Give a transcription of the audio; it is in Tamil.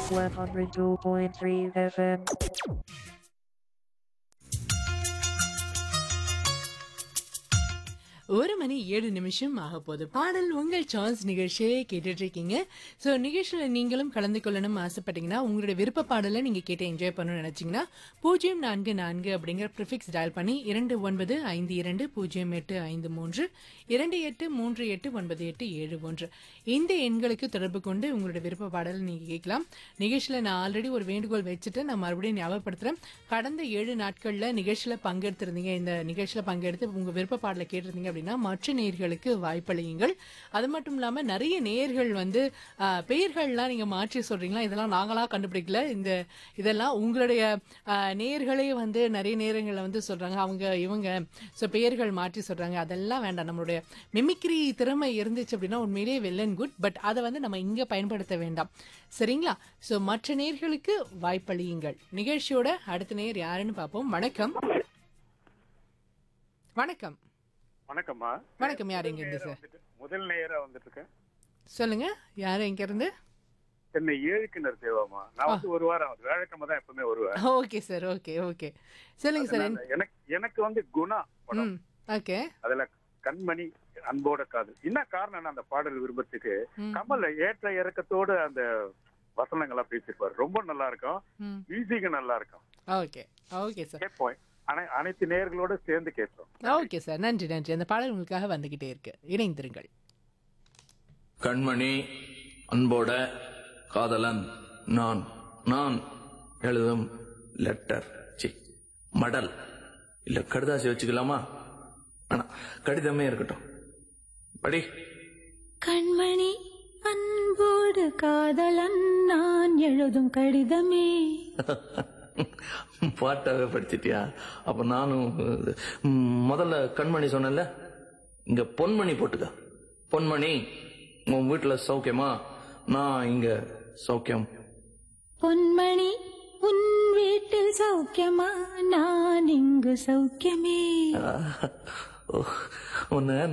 102.3 FM. ஒரு மணி ஏழு நிமிஷம் ஆக போகுது பாடல் உங்கள் சான்ஸ் நிகழ்ச்சியை கேட்டுட்டு இருக்கீங்க ஸோ நிகழ்ச்சியில் நீங்களும் கலந்து கொள்ளணும் ஆசைப்பட்டீங்கன்னா உங்களுடைய விருப்ப பாடலை நீங்கள் கேட்டு என்ஜாய் பண்ணணும்னு நினச்சிங்கன்னா பூஜ்ஜியம் நான்கு நான்கு அப்படிங்கிற ப்ரிஃபிக்ஸ் டயல் பண்ணி இரண்டு ஒன்பது ஐந்து இரண்டு பூஜ்ஜியம் எட்டு ஐந்து மூன்று இரண்டு எட்டு மூன்று எட்டு ஒன்பது எட்டு ஏழு ஒன்று இந்த எண்களுக்கு தொடர்பு கொண்டு உங்களுடைய விருப்ப பாடலை நீங்கள் கேட்கலாம் நிகழ்ச்சியில் நான் ஆல்ரெடி ஒரு வேண்டுகோள் வச்சுட்டு நான் மறுபடியும் ஞாபகப்படுத்துகிறேன் கடந்த ஏழு நாட்களில் நிகழ்ச்சியில் பங்கெடுத்திருந்தீங்க இந்த நிகழ்ச்சியில் பங்கெடுத்து உங்கள் விருப்ப பாடலை கேட்டிருந்தீங்க அப்படின்னா மற்ற நேயர்களுக்கு வாய்ப்பளியுங்கள் அது மட்டும் இல்லாமல் நிறைய நேயர்கள் வந்து ஆ, பெயர்கள்லாம் நீங்கள் மாற்றி சொல்கிறீங்களா இதெல்லாம் நாங்களாக கண்டுபிடிக்கல இந்த இதெல்லாம் உங்களுடைய ஆ, நேயர்களே வந்து நிறைய நேரங்களில் வந்து சொல்கிறாங்க அவங்க இவங்க ஸோ பெயர்கள் மாற்றி சொல்கிறாங்க அதெல்லாம் வேண்டாம் நம்மளுடைய மிமிக்ரி திறமை இருந்துச்சு அப்படின்னா உண்மையிலேயே வெல் அண்ட் குட் பட் அதை வந்து நம்ம இங்கே பயன்படுத்த வேண்டாம் சரிங்களா ஸோ மற்ற நேயர்களுக்கு வாய்ப்பளியுங்கள் நிகழ்ச்சியோட அடுத்த நேயர் யாருன்னு பார்ப்போம் வணக்கம் வணக்கம் வணக்கம்மா வணக்கம் யார் எங்க இருந்து சார் வந்துட்டு முதல் நேரா வந்துட்டு இருக்கேன் சொல்லுங்க யார் எங்க இருந்து சென்னை ஏழு கிணறு தேவாமா நான் வந்து ஒரு வாரம் ஆகுது வேலைக்கிழமை தான் எப்பவுமே வருவேன் ஓகே சார் ஓகே ஓகே சொல்லுங்க சார் அதனால எனக்கு எனக்கு வந்து குணா படம் ம் ஓகே அதுல கண்மணி அன்போட காதல் என்ன காரணம் அந்த பாடல் விரும்பத்துக்கு ம். கமல் ஏற்ற இறக்கத்தோட அந்த வசனங்களா பேசியிருப்பாரு ரொம்ப நல்லா இருக்கும் ம் மியூசிக் நல்லா இருக்கும் ஓகே ஓகே சார் கேட்போம் அனை- அனைத்து நேயர்களோட சேர்ந்து கேட்போம் ஓகே சார் நன்றி நன்றி அந்த பாடல் உங்களுக்காக வந்துகிட்டே இருக்கு இணைந்திருங்கள் கண்மணி அன்போட காதலன் நான் நான் எழுதும் லெட்டர் சி மடல் இல்ல கடுதாசி வச்சுக்கலாமா ஆனா கடிதமே இருக்கட்டும் படி கண்மணி அன்போடு காதலன் நான் எழுதும் கடிதமே பாட்டாவே படிச்சிட்டியா அப்ப நானும் ம், முதல்ல கண்மணி சொன்னேன்ல இங்க பொன்மணி போட்டுக்க பொன்மணி உன் வீட்டுல சௌக்கியமா நான் இங்க சௌக்கியம் பொன்மணி உன் வீட்டில் சௌக்கியமா நான் இங்கு சௌக்கியமே உன்னை